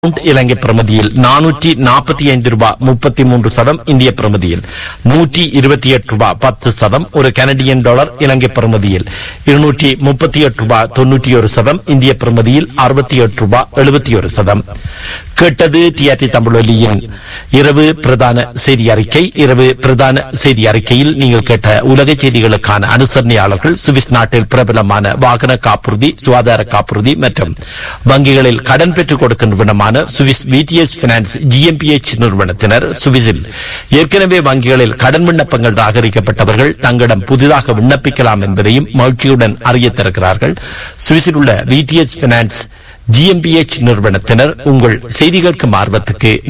bound இலங்கை பிரமதியில் நானூற்றி நாற்பத்தி ஐந்து ரூபாய் முப்பத்தி மூன்று சதம் இந்திய பிரமதியில் நூற்றி இருபத்தி எட்டு ரூபாய் பத்து சதம் ஒரு கனடியன் டாலர் இலங்கை பிரமதியில் இருநூற்றி முப்பத்தி எட்டு ரூபாய் தொன்னூற்றி ஒரு சதம் இந்திய பிரமதியில் அறுபத்தி எட்டு ரூபாய் எழுபத்தி ஒரு சதம் கேட்டது டிஆர்டி தமிழொலியின் இரவு பிரதான செய்தி அறிக்கை இரவு பிரதான செய்தி அறிக்கையில் நீங்கள் கேட்ட உலக செய்திகளுக்கான அனுசரணையாளர்கள் சுவிஸ் நாட்டில் பிரபலமான வாகன காப்புறுதி சுகாதார காப்புறுதி மற்றும் வங்கிகளில் கடன் பெற்றுக் கொடுக்கும் நிறுவனமான சுவிஸ் விடிஎஸ் பினான்ஸ் ஜிஎம்பிஎச் நிறுவனத்தினர் சுவிஸில் ஏற்கனவே வங்கிகளில் கடன் விண்ணப்பங்கள் ராகரிக்கப்பட்டவர்கள் தங்களிடம் புதிதாக விண்ணப்பிக்கலாம் என்பதையும் மகிழ்ச்சியுடன் அறியத் தருகிறார்கள் சுவிஸில் உள்ள விடிஎஸ் பினான்ஸ் ஜிஎம்பிஎச் நிறுவனத்தினர் உங்கள் செய்தி கேட்கும் ஆர்வத்துக்கு